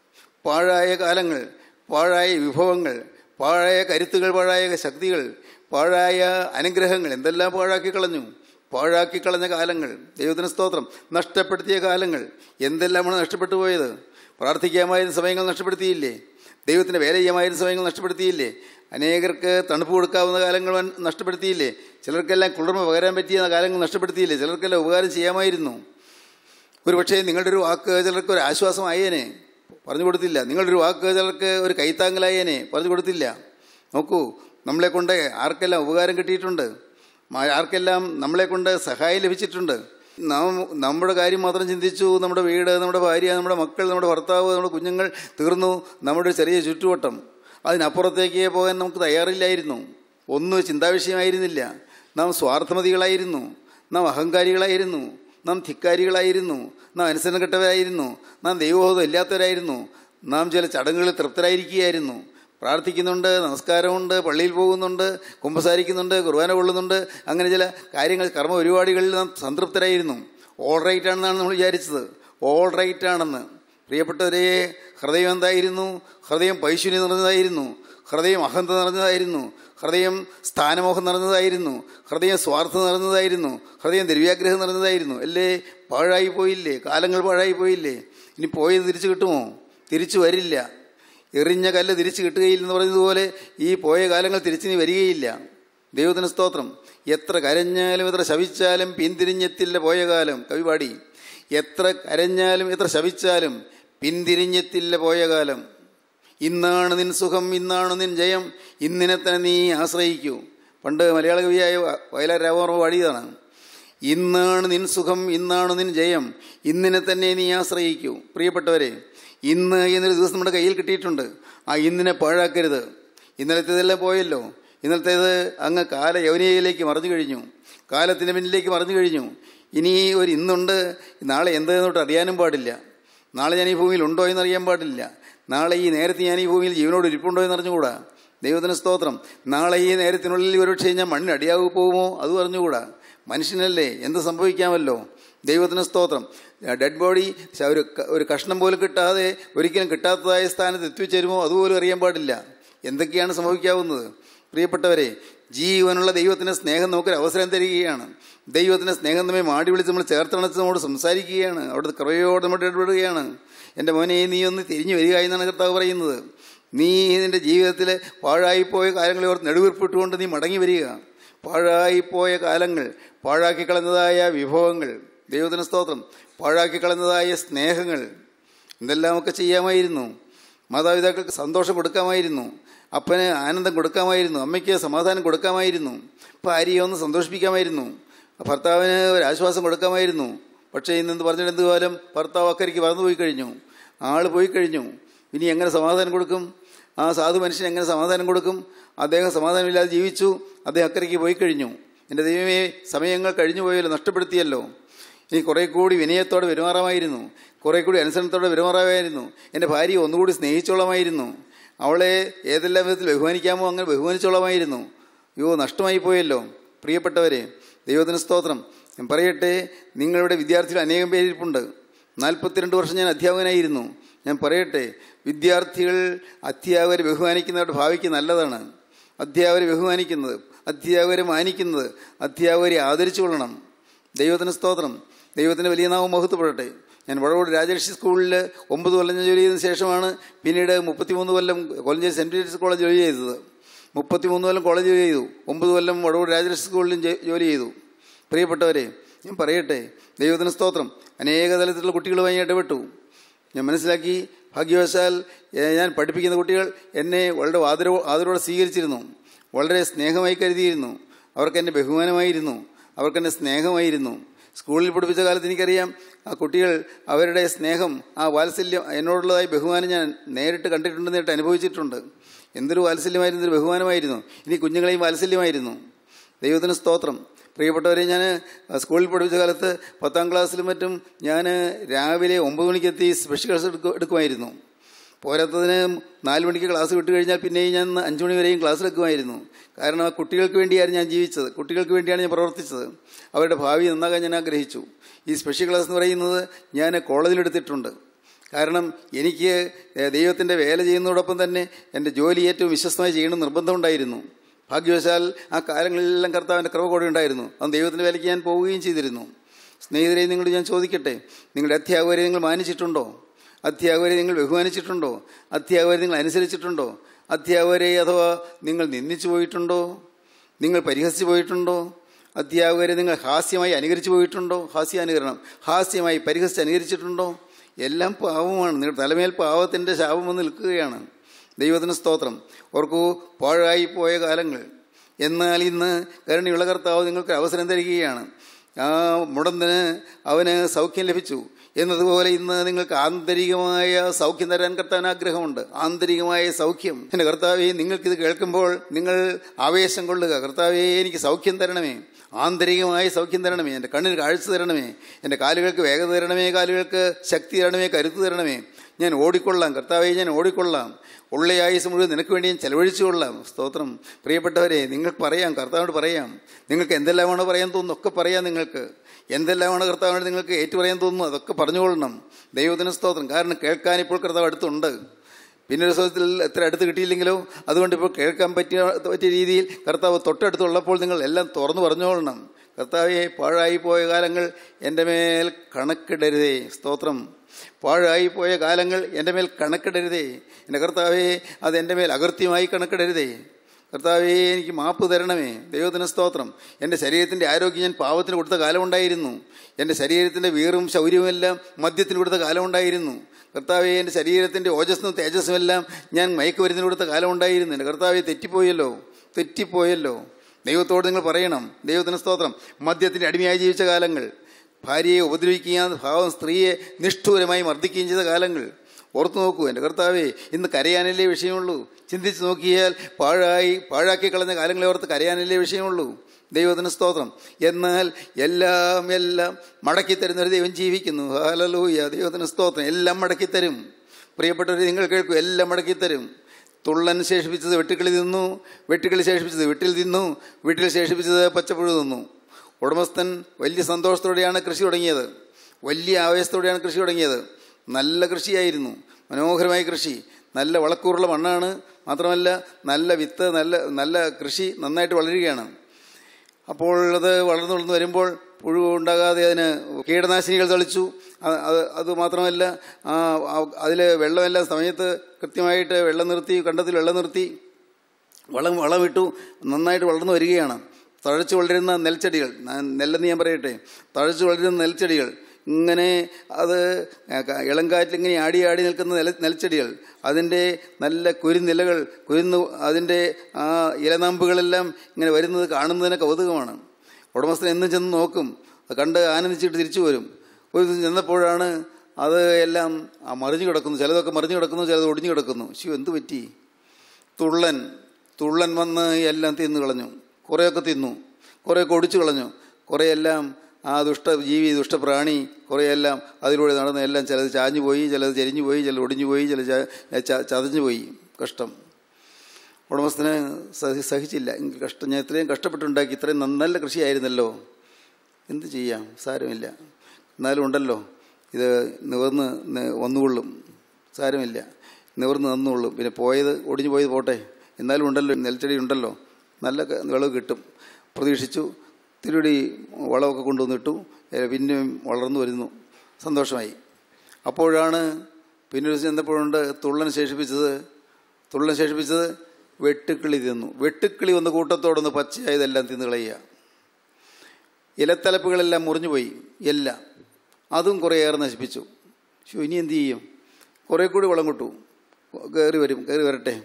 പാഴായ കാലങ്ങൾ പാഴായ വിഭവങ്ങൾ പാഴായ കരുത്തുകൾ പാഴായ ശക്തികൾ പാഴായ അനുഗ്രഹങ്ങൾ എന്തെല്ലാം പാഴാക്കി കളഞ്ഞു പാഴാക്കി കളഞ്ഞ കാലങ്ങൾ ദൈവത്തിന് സ്തോത്രം നഷ്ടപ്പെടുത്തിയ കാലങ്ങൾ എന്തെല്ലാമാണ് നഷ്ടപ്പെട്ടു പോയത് പ്രാർത്ഥിക്കാമായിരുന്ന സമയങ്ങൾ നഷ്ടപ്പെടുത്തിയില്ലേ ദൈവത്തിന് വേല ചെയ്യാമായിരുന്ന സമയങ്ങൾ നഷ്ടപ്പെടുത്തിയില്ലേ അനേകർക്ക് തണുപ്പ് കൊടുക്കാവുന്ന കാലങ്ങൾ നഷ്ടപ്പെടുത്തിയില്ലേ ചിലർക്കെല്ലാം കുളിർമ പകരാൻ പറ്റിയ കാലങ്ങൾ നഷ്ടപ്പെടുത്തിയില്ലേ ചിലർക്കെല്ലാം ഉപകാരം ചെയ്യാമായിരുന്നു ഒരു പക്ഷേ നിങ്ങളുടെ ഒരു വാക്ക് ചിലർക്ക് ഒരു ആശ്വാസമായേനെ പറഞ്ഞു കൊടുത്തില്ല നിങ്ങളുടെ ഒരു വാക്ക് ചിലർക്ക് ഒരു കൈത്താങ്ങലായേനെ പറഞ്ഞു കൊടുത്തില്ല നോക്കൂ നമ്മളെ കൊണ്ട് ആർക്കെല്ലാം ഉപകാരം കിട്ടിയിട്ടുണ്ട് ആർക്കെല്ലാം നമ്മളെ കൊണ്ട് സഹായം ലഭിച്ചിട്ടുണ്ട് നാം നമ്മുടെ കാര്യം മാത്രം ചിന്തിച്ചു നമ്മുടെ വീട് നമ്മുടെ ഭാര്യ നമ്മുടെ മക്കൾ നമ്മുടെ ഭർത്താവ് നമ്മുടെ കുഞ്ഞുങ്ങൾ തീർന്നു നമ്മുടെ ഒരു ചെറിയ ചുറ്റുവട്ടം അതിനപ്പുറത്തേക്ക് പോകാൻ നമുക്ക് തയ്യാറില്ലായിരുന്നു ഒന്നും ചിന്താവിഷയമായിരുന്നില്ല നാം സ്വാർത്ഥമതികളായിരുന്നു നാം അഹങ്കാരികളായിരുന്നു നാം ധിക്കാരികളായിരുന്നു നാം അനുസരണം കെട്ടവരായിരുന്നു നാം ദൈവബോധം ഇല്ലാത്തവരായിരുന്നു നാം ചില ചടങ്ങുകളിൽ തൃപ്തരായിരിക്കുകയായിരുന്നു പ്രാർത്ഥിക്കുന്നുണ്ട് നമസ്കാരമുണ്ട് പള്ളിയിൽ പോകുന്നുണ്ട് കുമ്പസാരിക്കുന്നുണ്ട് കുർബാന കൊള്ളുന്നുണ്ട് അങ്ങനെ ചില കാര്യങ്ങൾ കർമ്മ പരിപാടികളിൽ നാം സംതൃപ്തരായിരുന്നു ഓൾ റൈറ്റ് ആണെന്നാണ് നമ്മൾ വിചാരിച്ചത് ഓൾ റൈറ്റ് ആണെന്ന് പ്രിയപ്പെട്ടവരെ ഹൃദയം എന്തായിരുന്നു ഹൃദയം പൈശുനി നിറഞ്ഞതായിരുന്നു ഹൃദയം അഹന്ത നിറഞ്ഞതായിരുന്നു ഹൃദയം സ്ഥാനമോഹം നിറഞ്ഞതായിരുന്നു ഹൃദയം സ്വാർത്ഥം നിറഞ്ഞതായിരുന്നു ഹൃദയം ദ്രവ്യാഗ്രഹം നിറഞ്ഞതായിരുന്നു അല്ലേ പാഴായി പോയില്ലേ കാലങ്ങൾ പാഴായി പോയില്ലേ ഇനി പോയത് തിരിച്ചു കിട്ടുമോ തിരിച്ചു വരില്ല എറിഞ്ഞ കല്ല് തിരിച്ചു കിട്ടുകയില്ലെന്ന് പറഞ്ഞതുപോലെ ഈ പോയ കാലങ്ങൾ തിരിച്ചു നീ വരികയില്ല ദൈവത്തിന് സ്തോത്രം എത്ര കരഞ്ഞാലും എത്ര ശവിച്ചാലും പിന്തിരിഞ്ഞെത്തില്ല പോയ കാലം കവി പാടി എത്ര കരഞ്ഞാലും എത്ര ശവിച്ചാലും പിന്തിരിഞ്ഞെത്തില്ല പോയ കാലം ഇന്നാണ് നിൻ സുഖം ഇന്നാണ് നിൻ ജയം ഇന്നിനെ തന്നെ നീ ആശ്രയിക്കൂ പണ്ട് മലയാള കവിയായ വയലാർ രാമവർമ്മ പാടിയതാണ് ഇന്നാണ് നിൻ സുഖം ഇന്നാണ് നിൻ ജയം ഇന്നിനെ തന്നെ നീ ആശ്രയിക്കൂ പ്രിയപ്പെട്ടവരെ ഇന്ന് എന്നൊരു ദിവസം നമ്മുടെ കയ്യിൽ കിട്ടിയിട്ടുണ്ട് ആ ഇന്നിനെ പാഴാക്കരുത് ഇന്നലത്തേതെല്ലാം പോയല്ലോ ഇന്നലത്തേത് അങ്ങ് കാല യൗനിയയിലേക്ക് മറിഞ്ഞു കഴിഞ്ഞു കാലത്തിൻ്റെ പിന്നിലേക്ക് മറിഞ്ഞു കഴിഞ്ഞു ഇനി ഒരു ഇന്നുണ്ട് നാളെ എന്തെന്നോട്ട് അറിയാനും പാടില്ല നാളെ ഞാൻ ഈ ഭൂമിയിൽ ഉണ്ടോ എന്ന് അറിയാൻ പാടില്ല നാളെ ഈ നേരത്തെ ഞാൻ ഈ ഭൂമിയിൽ ജീവനോട് ഇരിപ്പുണ്ടോ എന്ന് അറിഞ്ഞുകൂടാ ദൈവത്തിന് സ്തോത്രം നാളെ ഈ നേരത്തിനുള്ളിൽ ഒരുപക്ഷെ ഞാൻ മണ്ണിനടിയാകു പോകുമോ അത് പറഞ്ഞുകൂടാ മനുഷ്യനല്ലേ എന്ത് സംഭവിക്കാമല്ലോ ദൈവത്തിന് സ്തോത്രം ഡെഡ് ബോഡി ഒരു ഒരു കഷ്ണം പോലും കിട്ടാതെ ഒരിക്കലും കിട്ടാത്തതായ സ്ഥാനത്ത് എത്തിച്ചേരുമോ അതുപോലും അറിയാൻ പാടില്ല എന്തൊക്കെയാണ് സംഭവിക്കാവുന്നത് പ്രിയപ്പെട്ടവരെ ജീവനുള്ള ദൈവത്തിൻ്റെ സ്നേഹം നമുക്കൊരു അവസരം തരികയാണ് ദൈവത്തിൻ്റെ സ്നേഹം നമ്മെ മാടി വിളിച്ച് നമ്മൾ ചേർത്തണച്ച് നമ്മോട് സംസാരിക്കുകയാണ് അവിടുത്തെ കൃപയോട് നമ്മൾ ഇടപെടുകയാണ് എൻ്റെ മോനെ നീ ഒന്ന് തിരിഞ്ഞു വരിക എന്നാണ് കർത്താവ് പറയുന്നത് നീ നിൻ്റെ ജീവിതത്തിൽ പാഴായിപ്പോയ കാലങ്ങളെ ഓർത്ത് നെടുവീർപ്പിട്ടുകൊണ്ട് നീ മടങ്ങി വരിക പാഴായിപ്പോയ കാലങ്ങൾ പാഴാക്കി കളഞ്ഞതായ വിഭവങ്ങൾ ദൈവത്തിന് സ്തോത്രം പാഴാക്കി കളഞ്ഞതായ സ്നേഹങ്ങൾ എന്തെല്ലാമൊക്കെ ചെയ്യാമായിരുന്നു മാതാപിതാക്കൾക്ക് സന്തോഷം കൊടുക്കാമായിരുന്നു അപ്പന് ആനന്ദം കൊടുക്കാമായിരുന്നു അമ്മയ്ക്ക് സമാധാനം കൊടുക്കാമായിരുന്നു ഭാര്യയെ ഒന്ന് സന്തോഷിപ്പിക്കാമായിരുന്നു ഭർത്താവിന് ഒരു ആശ്വാസം കൊടുക്കാമായിരുന്നു പക്ഷേ ഇന്നെന്ത് പറഞ്ഞിട്ട് എന്ത് കാലം ഭർത്താവ് അക്കരയ്ക്ക് പറന്നുപോയി കഴിഞ്ഞു ആൾ പോയി കഴിഞ്ഞു ഇനി എങ്ങനെ സമാധാനം കൊടുക്കും ആ സാധു മനുഷ്യൻ എങ്ങനെ സമാധാനം കൊടുക്കും അദ്ദേഹം സമാധാനമില്ലാതെ ജീവിച്ചു അദ്ദേഹം അക്കരയ്ക്ക് പോയി കഴിഞ്ഞു എൻ്റെ ദൈവമേ സമയങ്ങൾ കഴിഞ്ഞു പോയല്ലോ നഷ്ടപ്പെടുത്തിയല്ലോ ഇനി കുറേ കൂടി വിനയത്തോടെ പെരുമാറാമായിരുന്നു കുറേ കൂടി അനുസരണത്തോടെ പെരുമാറാമായിരുന്നു എൻ്റെ ഭാര്യയെ ഒന്നുകൂടി സ്നേഹിച്ചോളമായിരുന്നു അവളെ ഏതെല്ലാം വിധത്തിൽ ബഹുമാനിക്കാമോ അങ്ങനെ ബഹുമാനിച്ചോളമായിരുന്നു അയ്യോ നഷ്ടമായി പോയല്ലോ പ്രിയപ്പെട്ടവരെ ദൈവത്തിന് സ്തോത്രം ഞാൻ പറയട്ടെ നിങ്ങളുടെ വിദ്യാർത്ഥികൾ അനേകം പേരിപ്പുണ്ട് നാൽപ്പത്തിരണ്ട് വർഷം ഞാൻ അധ്യാപകനായിരുന്നു ഞാൻ പറയട്ടെ വിദ്യാർത്ഥികൾ അധ്യാപകരെ ബഹുമാനിക്കുന്നവരുടെ ഭാവിക്ക് നല്ലതാണ് അധ്യാപകരെ ബഹുമാനിക്കുന്നത് അധ്യാപകരെ മാനിക്കുന്നത് അധ്യാപകരെ ആദരിച്ചു കൊള്ളണം ദൈവത്തിന് സ്തോത്രം ദൈവത്തിൻ്റെ വലിയ നാമം മഹത്വപ്പെടട്ടെ ഞാൻ വടവോട് രാജലക്ഷ്മി സ്കൂളിൽ ഒമ്പത് കൊല്ലം ഞാൻ ജോലി ചെയ്തതിനു ശേഷമാണ് പിന്നീട് മുപ്പത്തിമൂന്ന് കൊല്ലം കൊല്ലഞ്ചേരി സെൻറ്റ് പീറ്റേഴ്സ് കോളേജ് ജോലി ചെയ്തത് മുപ്പത്തിമൂന്ന് കൊല്ലം കോളേജ് ജോലി ചെയ്തു ഒമ്പത് കൊല്ലം വടവോട് രാജലക്ഷ്മി സ്കൂളിലും ജോലി ചെയ്തു പ്രിയപ്പെട്ടവരെ ഞാൻ പറയട്ടെ ദൈവത്തിന് സ്തോത്രം അനേക തലത്തിലുള്ള കുട്ടികളുമായി ഇടപെട്ടു ഞാൻ മനസ്സിലാക്കി ഭാഗ്യവശാൽ ഞാൻ പഠിപ്പിക്കുന്ന കുട്ടികൾ എന്നെ വളരെ ആദരവ് ആദരവോടെ സ്വീകരിച്ചിരുന്നു വളരെ സ്നേഹമായി കരുതിയിരുന്നു അവർക്ക് എന്നെ ബഹുമാനമായിരുന്നു അവർക്ക് എന്നെ സ്നേഹമായിരുന്നു സ്കൂളിൽ പഠിപ്പിച്ച കാലത്ത് എനിക്കറിയാം ആ കുട്ടികൾ അവരുടെ സ്നേഹം ആ വാത്സല്യം എന്നോടുള്ളതായി ബഹുമാനം ഞാൻ നേരിട്ട് കണ്ടിട്ടുണ്ട് നേരിട്ട് അനുഭവിച്ചിട്ടുണ്ട് എന്തൊരു വാത്സല്യമായിരുന്നു എന്തൊരു ബഹുമാനമായിരുന്നു ഇനി കുഞ്ഞുങ്ങളെയും വാത്സല്യമായിരുന്നു ദൈവത്തിന് സ്തോത്രം പ്രിയപ്പെട്ടവരെ ഞാൻ സ്കൂളിൽ പഠിപ്പിച്ച കാലത്ത് പത്താം ക്ലാസ്സിലും മറ്റും ഞാൻ രാവിലെ ഒമ്പത് മണിക്കെത്തി സ്പെഷ്യൽ ക്ലാസ് എടുക്കും എടുക്കുമായിരുന്നു പോരാത്തതിന് നാല് മണിക്ക് ക്ലാസ് വിട്ട് കഴിഞ്ഞാൽ പിന്നെയും ഞാൻ അഞ്ച് മണി വരെയും ക്ലാസ് എടുക്കുമായിരുന്നു കാരണം ആ കുട്ടികൾക്ക് വേണ്ടിയായിരുന്നു ഞാൻ ജീവിച്ചത് കുട്ടികൾക്ക് വേണ്ടിയാണ് ഞാൻ പ്രവർത്തിച്ചത് അവരുടെ ഭാവി നന്നാകാൻ ഞാൻ ആഗ്രഹിച്ചു ഈ സ്പെഷ്യൽ ക്ലാസ് എന്ന് പറയുന്നത് ഞാൻ കോളേജിലെടുത്തിട്ടുണ്ട് കാരണം എനിക്ക് ദൈവത്തിൻ്റെ വേല ചെയ്യുന്നതോടൊപ്പം തന്നെ എൻ്റെ ജോലി ഏറ്റവും വിശ്വസ്തമായി ചെയ്യണം നിർബന്ധമുണ്ടായിരുന്നു ഭാഗ്യവശാൽ ആ കാലങ്ങളിലെല്ലാം കർത്താവിൻ്റെ കൃപ കൂടെ ഉണ്ടായിരുന്നു അത് ദൈവത്തിൻ്റെ വേലയ്ക്ക് ഞാൻ പോവുകയും ചെയ്തിരുന്നു സ്നേഹിതരെ നിങ്ങളോട് ഞാൻ ചോദിക്കട്ടെ നിങ്ങളുടെ അധ്യാപകരെ നിങ്ങൾ മാനിച്ചിട്ടുണ്ടോ അധ്യാപകരെ നിങ്ങൾ ബഹുമാനിച്ചിട്ടുണ്ടോ അധ്യാപകരെ നിങ്ങൾ അനുസരിച്ചിട്ടുണ്ടോ അധ്യാപകരെ അഥവാ നിങ്ങൾ നിന്ദിച്ചു പോയിട്ടുണ്ടോ നിങ്ങൾ പരിഹസിച്ചു പോയിട്ടുണ്ടോ അധ്യാപകരെ നിങ്ങൾ ഹാസ്യമായി അനുകരിച്ചു പോയിട്ടുണ്ടോ ഹാസ്യാനുകരണം ഹാസ്യമായി പരിഹസിച്ച് അനുകരിച്ചിട്ടുണ്ടോ എല്ലാം പാവമാണ് നിങ്ങളുടെ തലമേൽ പാവത്തിൻ്റെ ശാപം വന്ന് നിൽക്കുകയാണ് ദൈവത്തിന് സ്തോത്രം ഓർക്കൂ പാഴായി പോയ കാലങ്ങൾ എന്നാൽ ഇന്ന് കരുണയുള്ള കർത്താവ് നിങ്ങൾക്ക് അവസരം തരികയാണ് ആ മുടന്തിന് അവന് സൗഖ്യം ലഭിച്ചു എന്നതുപോലെ ഇന്ന് നിങ്ങൾക്ക് ആന്തരികമായ സൗഖ്യം തരാൻ കർത്താൻ ആഗ്രഹമുണ്ട് ആന്തരികമായ സൗഖ്യം എൻ്റെ കർത്താവെ നിങ്ങൾക്കിത് കേൾക്കുമ്പോൾ നിങ്ങൾ ആവേശം കൊള്ളുക കർത്താവെ എനിക്ക് സൗഖ്യം തരണമേ ആന്തരികമായ സൗഖ്യം തരണമേ എൻ്റെ കണ്ണിന് കാഴ്ച തരണമേ എൻ്റെ കാലുകൾക്ക് വേഗത തരണമേ കാലുകൾക്ക് ശക്തി തരണമേ കരുത്ത് തരണമേ ഞാൻ ഓടിക്കൊള്ളാം കർത്താവെ ഞാൻ ഓടിക്കൊള്ളാം ഉള്ള ആയുസ് മുഴുവൻ നിനക്ക് വേണ്ടി ഞാൻ ചെലവഴിച്ചു കൊള്ളാം സ്തോത്രം പ്രിയപ്പെട്ടവരെ നിങ്ങൾക്ക് പറയാം കർത്താവിനോട് പറയാം നിങ്ങൾക്ക് എന്തെല്ലാമാണോ പറയാൻ തോന്നുന്നു ഒക്കെ പറയാം നിങ്ങൾക്ക് എന്തെല്ലാമാണ് കർത്താവിനോട് നിങ്ങൾക്ക് ഏറ്റു പറയാൻ തോന്നുന്നു അതൊക്കെ പറഞ്ഞുകൊള്ളണം ദൈവത്തിന് സ്തോത്രം കാരണം കേൾക്കാൻ ഇപ്പോൾ കർത്താവ് അടുത്തുണ്ട് പിന്നെ ഒരു ദിവസത്തിൽ എത്ര അടുത്ത് കിട്ടിയില്ലെങ്കിലോ അതുകൊണ്ട് ഇപ്പോൾ കേൾക്കാൻ പറ്റിയ പറ്റിയ രീതിയിൽ കർത്താവ് തൊട്ടടുത്തുള്ളപ്പോൾ നിങ്ങൾ എല്ലാം തുറന്നു പറഞ്ഞുകൊള്ളണം കർത്താവെ പാഴായി പോയ കാലങ്ങൾ എൻ്റെ മേൽ കണക്കിടരുതേ സ്തോത്രം പാഴായി പോയ കാലങ്ങൾ എൻ്റെ മേൽ കണക്കിടരുതേ എൻ്റെ കർത്താവേ അത് എൻ്റെ മേൽ അകൃത്യമായി കണക്കിടരുതേ കർത്താവേ എനിക്ക് മാപ്പ് തരണമേ ദൈവത്തിന് സ്തോത്രം എൻ്റെ ശരീരത്തിൻ്റെ ആരോഗ്യം ഞാൻ പാവത്തിന് കൊടുത്ത കാലമുണ്ടായിരുന്നു എൻ്റെ ശരീരത്തിൻ്റെ വീറും ശൗര്യവുമെല്ലാം മദ്യത്തിന് കൊടുത്ത കാലമുണ്ടായിരുന്നു കർത്താവെ എൻ്റെ ശരീരത്തിൻ്റെ ഓജസ്സും തേജസ്സും എല്ലാം ഞാൻ മയക്കുമരുന്നിന് കൊടുത്ത കാലമുണ്ടായിരുന്നു എൻ്റെ കർത്താവെ തെറ്റിപ്പോയല്ലോ തെറ്റിപ്പോയല്ലോ ദൈവത്തോട് നിങ്ങൾ പറയണം ദൈവത്തിന് സ്തോത്രം മദ്യത്തിൻ്റെ അടിമയായി ജീവിച്ച കാലങ്ങൾ ഭാര്യയെ ഉപദ്രവിക്കുകയും ഭാവം സ്ത്രീയെ നിഷ്ഠൂരമായി മർദ്ദിക്കുകയും ചെയ്ത കാലങ്ങൾ ഓർത്തു നോക്കൂ എൻ്റെ കർത്താവേ ഇന്ന് കരയാനല്ലേ വിഷയമുള്ളൂ ചിന്തിച്ച് നോക്കിയാൽ പാഴായി പാഴാക്കി കളഞ്ഞ കാലങ്ങളെ ഓർത്ത് കരയാനല്ലേ വിഷയമുള്ളൂ ദൈവത്തിന് സ്തോത്രം എന്നാൽ എല്ലാം എല്ലാം മടക്കി തരുന്നൊരു ദൈവം ജീവിക്കുന്നു ഹാലലൂയ ദൈവത്തിന് സ്തോത്രം എല്ലാം മടക്കി തരും പ്രിയപ്പെട്ടവർ നിങ്ങൾ കേൾക്കൂ എല്ലാം മടക്കി തരും തുള്ളൻ ശേഷിപ്പിച്ചത് വെട്ടുക്കിളി തിന്നു വെട്ടുക്കിളി ശേഷിപ്പിച്ചത് വീട്ടിൽ തിന്നു വീട്ടിൽ ശേഷിപ്പിച്ചത് പച്ചപ്പുഴു തിന്നു ഉടമസ്ഥൻ വലിയ സന്തോഷത്തോടെയാണ് കൃഷി തുടങ്ങിയത് വലിയ ആവേശത്തോടെയാണ് കൃഷി തുടങ്ങിയത് നല്ല കൃഷിയായിരുന്നു മനോഹരമായ കൃഷി നല്ല വളക്കൂറുള്ള മണ്ണാണ് മാത്രമല്ല നല്ല വിത്ത് നല്ല നല്ല കൃഷി നന്നായിട്ട് വളരുകയാണ് അപ്പോൾ അത് വളർന്നു വളർന്നു വരുമ്പോൾ പുഴു ഉണ്ടാകാതെ അതിന് കീടനാശിനികൾ തളിച്ചു അ- അത് അത് മാത്രമല്ല അതിൽ വെള്ളമെല്ലാം സമയത്ത് കൃത്യമായിട്ട് വെള്ളം നിർത്തി കണ്ടത്തിൽ വെള്ളം നിർത്തി വളം വളമിട്ടു നന്നായിട്ട് വളർന്നു വരികയാണ് തഴച്ചു വളരുന്ന നെൽച്ചെടികൾ ഞാൻ നെല്ലെന്ന് ഞാൻ പറയട്ടെ തഴച്ചു വളരുന്ന നെൽച്ചെടികൾ ഇങ്ങനെ അത് ഇളങ്കാറ്റിൽ ഇങ്ങനെ ആടി ആടി നിൽക്കുന്ന നെൽ നെൽച്ചെടികൾ അതിൻ്റെ നല്ല കുരുനിലകൾ കുരുന്നു അതിൻ്റെ ആ ഇലനമ്പുകളെല്ലാം ഇങ്ങനെ വരുന്നത് കാണുന്നതിന് കൗതുകമാണ് ഉടമസ്ഥൻ എന്നും ചെന്ന് നോക്കും അത് കണ്ട് ആനന്ദിച്ചിട്ട് തിരിച്ചു വരും ഒരു ദിവസം ചെന്നപ്പോഴാണ് അത് എല്ലാം ആ മറിഞ്ഞു കിടക്കുന്നു ചിലതൊക്കെ മറിഞ്ഞു കിടക്കുന്നു ചിലത് ഒടിഞ്ഞു കിടക്കുന്നു ശിവ എന്ത് പറ്റി തുള്ളൻ തുള്ളൻ വന്ന് എല്ലാം തിന്നു കളഞ്ഞു കുറേയൊക്കെ തിന്നു കുറേയൊക്കെ ഒടിച്ചു കളഞ്ഞു കുറേയെല്ലാം ആ ദുഷ്ട ജീവി ദുഷ്ടപ്രാണി കുറേയെല്ലാം അതിലൂടെ നടന്ന് എല്ലാം ചിലത് ചാഞ്ഞു പോയി ചിലത് ചെരിഞ്ഞു പോയി ചിലത് ഒടിഞ്ഞു പോയി ചില ചതഞ്ഞു പോയി കഷ്ടം ഉടമസ്ഥന് സഹി സഹിച്ചില്ല എങ്കിൽ കഷ്ടം ഞാൻ ഇത്രയും കഷ്ടപ്പെട്ടുണ്ടാക്കി ഇത്രയും നല്ല കൃഷിയായിരുന്നല്ലോ എന്ത് ചെയ്യാം സാരമില്ല എന്നാലും ഉണ്ടല്ലോ ഇത് നിവർന്ന് ന- വന്നുകൊള്ളും സാരമില്ല നിവർന്ന് നിന്നുകൊള്ളും പിന്നെ പോയത് ഒടിഞ്ഞു പോയത് പോട്ടെ എന്നാലും ഉണ്ടല്ലോ നെൽച്ചെടി ഉണ്ടല്ലോ നല്ല ക- വിളവ് കിട്ടും പ്രതീക്ഷിച്ചു തിരുടി വളമൊക്കെ കൊണ്ടുവന്നിട്ടു ഏ, പിന്നെയും വളർന്നു വരുന്നു സന്തോഷമായി അപ്പോഴാണ് പിന്നെ ഒരു ദിവസം ചെന്നപ്പോഴുണ്ട് തുള്ളൻ ശേഷിപ്പിച്ചത് തുള്ളൻ ശേഷിപ്പിച്ചത് വെട്ടുക്കിളി തിന്നു വെട്ടുക്കിളി വന്ന് കൂട്ടത്തോടൊന്ന് പച്ചയായതെല്ലാം തിന്നു കളയുക ഇലത്തലപ്പുകളെല്ലാം മുറിഞ്ഞുപോയി എല്ലാം അതും കുറേയേറെ നശിപ്പിച്ചു ശോ ഇനി എന്ത് ചെയ്യും കുറേ കൂടി വളം കിട്ടു കയറി വരും കയറി വരട്ടെ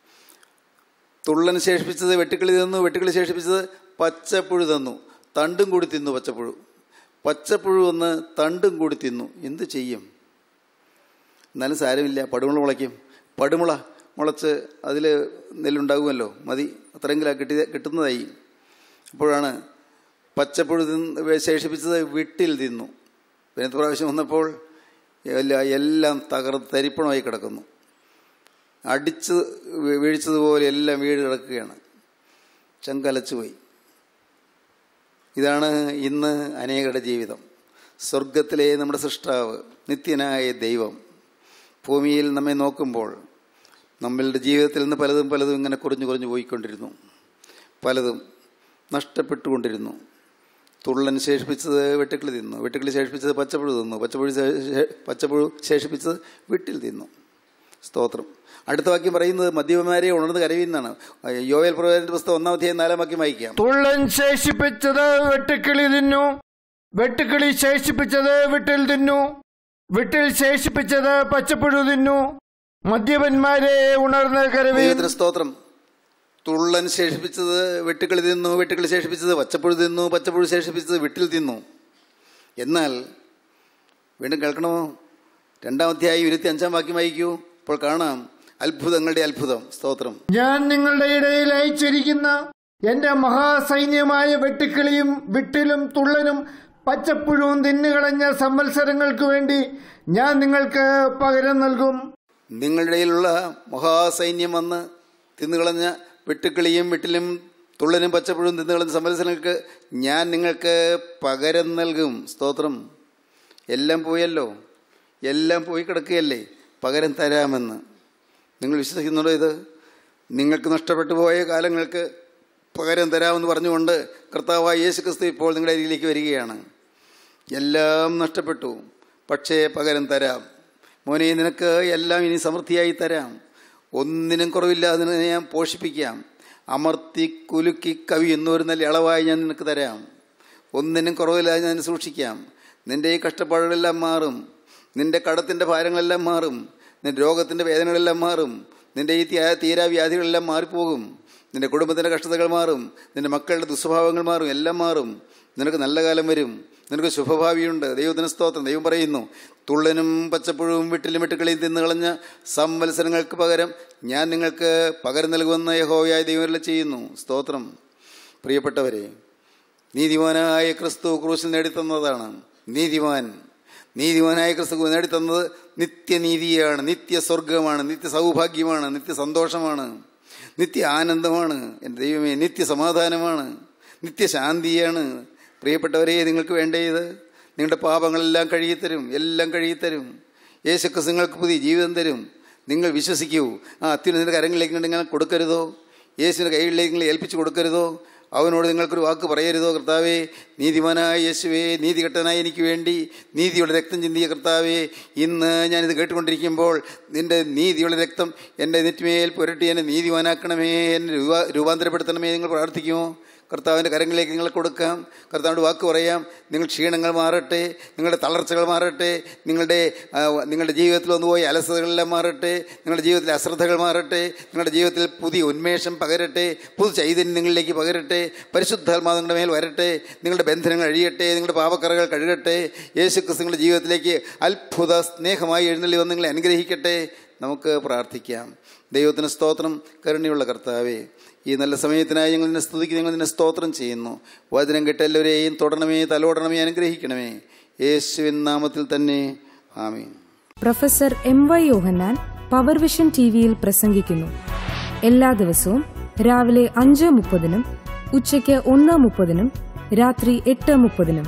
തുള്ളൻ ശേഷിപ്പിച്ചത് വെട്ടുക്കിളി തന്നു വെട്ടുക്കിളി ശേഷിപ്പിച്ചത് പച്ചപ്പുഴു തന്നു തണ്ടും കൂടി തിന്നു പച്ചപ്പുഴു പച്ചപ്പുഴു വന്ന് തണ്ടും കൂടി തിന്നു എന്ത് ചെയ്യും എന്നാലും സാരമില്ല പടുമുള മുളയ്ക്കും പടുമുള മുളച്ച് അതിൽ നെല്ലുണ്ടാകുമല്ലോ മതി അത്രയെങ്കിലും കിട്ടി കിട്ടുന്നതായി അപ്പോഴാണ് പച്ചപ്പുഴു തിന്ന് ശേഷിപ്പിച്ചത് വിട്ടിൽ തിന്നു പിന്നെ പ്രാവശ്യം വന്നപ്പോൾ എല്ലാ എല്ലാം തകർന്ന് തരിപ്പണമായി കിടക്കുന്നു അടിച്ച് വീ- വീഴ്ചതുപോലെ എല്ലാം വീട് കിടക്കുകയാണ് ചങ്കലച്ചു പോയി ഇതാണ് ഇന്ന് അനേകരുടെ ജീവിതം സ്വർഗത്തിലെ നമ്മുടെ സൃഷ്ടാവ് നിത്യനായ ദൈവം ഭൂമിയിൽ നമ്മെ നോക്കുമ്പോൾ നമ്മളുടെ ജീവിതത്തിൽ നിന്ന് പലതും പലതും ഇങ്ങനെ കുറഞ്ഞു കുറഞ്ഞു പോയിക്കൊണ്ടിരുന്നു പലതും നഷ്ടപ്പെട്ടുകൊണ്ടിരുന്നു തുള്ളൻ ശേഷിപ്പിച്ചത് വെട്ടുക്കിളി തിന്നു വെട്ടുക്കിളി ശേഷിപ്പിച്ചത് പച്ചപ്പുഴു തിന്നു പച്ചപ്പുഴു ശേ- പച്ചപ്പുഴു ശേഷിപ്പിച്ചത് വീട്ടിൽ തിന്നു സ്തോത്രം അടുത്ത വാക്യം പറയുന്നത് മദ്യപന്മാരെ ഉണർന്ന് കരയുന്നതാണ് യോവേൽ പ്രവേദന്റെ പുസ്തകം ഒന്നാം അധ്യായം നാലാം വാക്യം വായിക്കാം തുള്ളൻ ശേഷിപ്പിച്ചത് വെട്ടുക്കിളി തിന്നു വെട്ടുക്കിളി ശേഷിപ്പിച്ചത് വിട്ടിൽ തിന്നു വിട്ടിൽ ശേഷിപ്പിച്ചത് പച്ചപ്പുഴു തിന്നു മദ്യപന്മാരെ ഉണർന്ന് കരവീൻ ദൈവത്തിന് സ്തോത്രം തുള്ളൻ ശേഷിപ്പിച്ചത് വെട്ടുക്കിളി തിന്നു വെട്ടുക്കിളി ശേഷിപ്പിച്ചത് പച്ചപ്പുഴു തിന്നു പച്ചപ്പുഴു ശേഷിപ്പിച്ചത് വിട്ടിൽ തിന്നു എന്നാൽ വീണ്ടും കേൾക്കണമോ രണ്ടാം അധ്യായം ഇരുപത്തി അഞ്ചാം വാക്യം വായിക്കൂ ഇപ്പോൾ കാണാം അത്ഭുതങ്ങളുടെ അത്ഭുതം സ്തോത്രം ഞാൻ നിങ്ങളുടെ ഇടയിൽ അയച്ചിരിക്കുന്ന എന്റെ മഹാസൈന്യമായ വെട്ടുക്കിളിയും വിട്ടിലും തുള്ളനും പച്ചപ്പുഴുവും തിന്നുകളഞ്ഞ സംവത്സരങ്ങൾക്ക് വേണ്ടി ഞാൻ നിങ്ങൾക്ക് പകരം നൽകും നിങ്ങളുടെ ഇടയിലുള്ള മഹാസൈന്യം വന്ന് തിന്നുകളഞ്ഞ വെട്ടുക്കിളിയും വിട്ടിലും തുള്ളനും പച്ചപ്പുഴും തിന്നുകളഞ്ഞ സംവത്സരങ്ങൾക്ക് ഞാൻ നിങ്ങൾക്ക് പകരം നൽകും സ്തോത്രം എല്ലാം പോയല്ലോ എല്ലാം പോയി കിടക്കുകയല്ലേ പകരം തരാമെന്ന് നിങ്ങൾ വിശ്വസിക്കുന്നുണ്ടോ ഇത് നിങ്ങൾക്ക് നഷ്ടപ്പെട്ടു പോയ കാലങ്ങൾക്ക് പകരം തരാമെന്ന് പറഞ്ഞുകൊണ്ട് കർത്താവായ യേശു ക്രിസ്തു ഇപ്പോൾ നിങ്ങളുടെ അരികിലേക്ക് വരികയാണ് എല്ലാം നഷ്ടപ്പെട്ടു പക്ഷേ പകരം തരാം മോനെ നിനക്ക് എല്ലാം ഇനി സമൃദ്ധിയായി തരാം ഒന്നിനും കുറവില്ലാതെ നിന്നെ ഞാൻ പോഷിപ്പിക്കാം അമർത്തി കുലുക്കി കവി എന്നൊരു നല്ല ഇളവായി ഞാൻ നിനക്ക് തരാം ഒന്നിനും കുറവില്ലാതെ ഞാൻ സൂക്ഷിക്കാം നിന്റെ ഈ കഷ്ടപ്പാടുകളെല്ലാം മാറും നിന്റെ കടത്തിൻ്റെ ഭാരങ്ങളെല്ലാം മാറും നിന്റെ രോഗത്തിൻ്റെ വേദനകളെല്ലാം മാറും നിന്റെ ഈ തീ- തീരാവ്യാധികളെല്ലാം മാറിപ്പോകും നിന്റെ കുടുംബത്തിൻ്റെ കഷ്ടതകൾ മാറും നിന്റെ മക്കളുടെ ദുസ്വഭാവങ്ങൾ മാറും എല്ലാം മാറും നിനക്ക് നല്ല കാലം വരും നിനക്ക് ശുഭഭാവിയുണ്ട് ദൈവത്തിന് സ്തോത്രം ദൈവം പറയുന്നു തുള്ളനും പച്ചപ്പുഴവും വിട്ടിലും വെട്ടുകളിയും തിന്നു കളഞ്ഞ സംവത്സരങ്ങൾക്ക് പകരം ഞാൻ നിങ്ങൾക്ക് പകരം നൽകുമെന്ന് യഹോവയായ ദൈവം ചെയ്യുന്നു സ്തോത്രം പ്രിയപ്പെട്ടവരെ നീതിമാനായ ക്രിസ്തു ക്രൂശിൽ നേടിത്തന്നതാണ് നീതിമാൻ നീതിമാനായ ക്രിസ്തു നേടിത്തന്നത് നിത്യനീതിയാണ് നിത്യസ്വർഗമാണ് നിത്യ സൗഭാഗ്യമാണ് നിത്യ സന്തോഷമാണ് നിത്യ ആനന്ദമാണ് എൻ്റെ ദൈവമേ നിത്യ സമാധാനമാണ് നിത്യശാന്തിയാണ് പ്രിയപ്പെട്ടവരെ നിങ്ങൾക്ക് വേണ്ടേ ഇത് നിങ്ങളുടെ പാപങ്ങളെല്ലാം കഴുകിത്തരും എല്ലാം കഴുകിത്തരും യേശുക്രിസ്തു നിങ്ങൾക്ക് പുതിയ ജീവിതം തരും നിങ്ങൾ വിശ്വസിക്കൂ ആ അത്യുന്നതിൻ്റെ കരങ്ങളിലേക്ക് നിങ്ങൾ കൊടുക്കരുതോ യേശുവിൻ്റെ കൈകളിലേക്ക് നിങ്ങൾ ഏൽപ്പിച്ചു കൊടുക്കരുതോ അവനോട് നിങ്ങൾക്കൊരു വാക്ക് പറയരുതോ കർത്താവേ നീതിമാനായ യേശുവേ നീതികെട്ടനായ എനിക്ക് വേണ്ടി നീതിയുടെ രക്തം ചിന്തിയ കർത്താവേ ഇന്ന് ഞാനിത് കേട്ടുകൊണ്ടിരിക്കുമ്പോൾ നിന്റെ നീതിയുടെ രക്തം എൻ്റെ നെറ്റിമേൽ പുരട്ടി എന്നെ നീതിമാനാക്കണമേ എന്നെ രൂപ രൂപാന്തരപ്പെടുത്തണമേ നിങ്ങൾ പ്രാർത്ഥിക്കുമോ കർത്താവിൻ്റെ കരങ്ങളിലേക്ക് നിങ്ങൾ കൊടുക്കാം കർത്താവിൻ്റെ വാക്ക് പറയാം നിങ്ങൾ ക്ഷീണങ്ങൾ മാറട്ടെ നിങ്ങളുടെ തളർച്ചകൾ മാറട്ടെ നിങ്ങളുടെ ആ, നിങ്ങളുടെ ജീവിതത്തിൽ വന്നുപോയ അലസതകളെല്ലാം മാറട്ടെ നിങ്ങളുടെ ജീവിതത്തിലെ അശ്രദ്ധകൾ മാറട്ടെ നിങ്ങളുടെ ജീവിതത്തിൽ പുതിയ ഉന്മേഷം പകരട്ടെ പുതു ചൈതന്യം നിങ്ങളിലേക്ക് പകരട്ടെ പരിശുദ്ധാത്മാ നിങ്ങളുടെ മേൽ വരട്ടെ നിങ്ങളുടെ ബന്ധനങ്ങൾ അഴിയട്ടെ നിങ്ങളുടെ പാപക്കറകൾ കഴുകട്ടെ യേശുക്രിസ്തു നിങ്ങളുടെ ജീവിതത്തിലേക്ക് അത്ഭുത സ്നേഹമായി എഴുന്നള്ളി വന്ന് നിങ്ങളെ അനുഗ്രഹിക്കട്ടെ നമുക്ക് പ്രാർത്ഥിക്കാം ദൈവത്തിന് സ്തോത്രം കരുണയുള്ള കർത്താവേ ഈ നല്ല സമയത്തിനായി ഞങ്ങൾ നിന്നെ സ്തുതിക്ക് ഞങ്ങൾ നിന്നെ സ്തോത്രം ചെയ്യുന്നു വചനം കേട്ട എല്ലാവരെയും തൊടണമേ തലോടണമേ അനുഗ്രഹിക്കണമേ യേശുവിൻ നാമത്തിൽ തന്നെ ആമീൻ professor M Y Yohannan Power Vision T വിയിൽ പ്രസംഗിക്കുന്നു എല്ലാ ദിവസവും രാവിലെ അഞ്ച് മുപ്പതിനും ഉച്ചയ്ക്ക് ഒന്ന് മുപ്പതിനും രാത്രി എട്ട് മുപ്പതിനും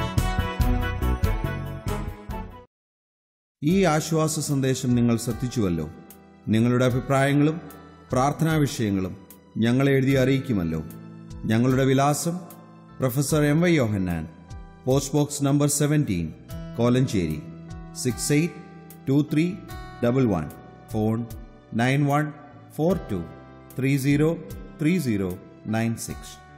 ഈ ആശ്വാസ സന്ദേശം നിങ്ങൾ ശ്രദ്ധിച്ചുവല്ലോ നിങ്ങളുടെ അഭിപ്രായങ്ങളും പ്രാർത്ഥനാ വിഷയങ്ങളും ഞങ്ങളെ എഴുതി അറിയിക്കുമല്ലോ ഞങ്ങളുടെ വിലാസം professor M Y Yohannan post box number seventeen Kolenchery six eight two three double one phone nine one four two three zero three zero nine six